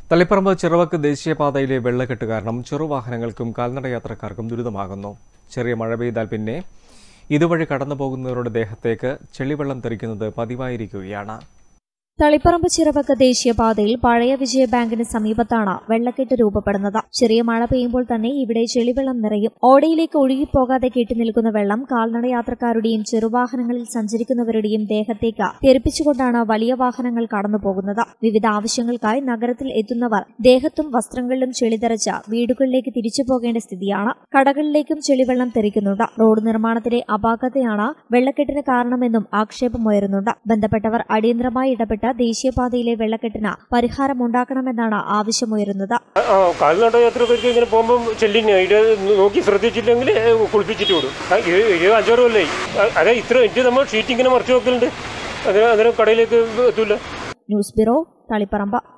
തളിപ്പറമ്പ് ചിറവക്ക് ദേശീയപാതയിലെ വെള്ളക്കെട്ട് കാരണം ചെറുവാഹനങ്ങൾക്കും കാൽനട യാത്രക്കാർക്കും ദുരിതമാകുന്നു ചെറിയ മഴ പെയ്താൽ പിന്നെ ഇതുവഴി കടന്നു പോകുന്നവരുടെ ദേഹത്തേക്ക് ചെളിവെള്ളം തെറിക്കുന്നത് പതിവായിരിക്കുകയാണ് തളിപ്പറമ്പ് ചിറവക്ക് ദേശീയപാതയിൽ പഴയ വിജയ ബാങ്കിന് സമീപത്താണ് വെള്ളക്കെട്ട് രൂപപ്പെടുന്നത് ചെറിയ മഴ പെയ്യുമ്പോൾ തന്നെ ഇവിടെ ചെളിവെള്ളം നിറയും ഓടയിലേക്ക് ഒഴുകിപ്പോകാതെ കെട്ടിനിൽക്കുന്ന വെള്ളം കാൽനട യാത്രക്കാരുടെയും ചെറുവാഹനങ്ങളിൽ സഞ്ചരിക്കുന്നവരുടെയും ദേഹത്തേക്ക് തെറിപ്പിച്ചുകൊണ്ടാണ് വലിയ വാഹനങ്ങൾ കടന്നുപോകുന്നത് വിവിധ ആവശ്യങ്ങൾക്കായി നഗരത്തിൽ എത്തുന്നവർ ദേഹത്തും വസ്ത്രങ്ങളിലും ചെളി തെറിച്ച് വീടുകളിലേക്ക് തിരിച്ചു പോകേണ്ട സ്ഥിതിയാണ് കടകളിലേക്കും ചെളിവെള്ളം തെറിക്കുന്നുണ്ട് റോഡ് നിർമ്മാണത്തിലെ അപാകതയാണ് വെള്ളക്കെട്ടിന് കാരണമെന്നും ആക്ഷേപമുയരുന്നുണ്ട് ബന്ധപ്പെട്ടവർ അടിയന്തരമായി ഇടപെട്ട് ദേശീയപാതയിലെ വെള്ളക്കെട്ടിന് പരിഹാരമുണ്ടാക്കണമെന്നാണ് ആവശ്യമുയരുന്നത് ആ കാൽനട യാത്രക്കാർക്ക് ഇങ്ങനെ പോകുമ്പോൾ ചെല്ലിന് ഇത് നോക്കി ശ്രദ്ധിച്ചില്ലെങ്കിൽ കുളിപ്പിച്ചിട്ട് വിടും ആ, ഇത് ഇത് അഞ്ചാറ് കൊല്ലായി ആ, അതെ ഇത്ര ഇത് നമ്മൾ ഷീറ്റ് ഇങ്ങനെ മറിച്ച് വെക്കലുണ്ട് അതിന് അതിന് കടയിലേക്ക് എത്തൂല ന്യൂസ് ബ്യൂറോ തളിപ്പറമ്പ്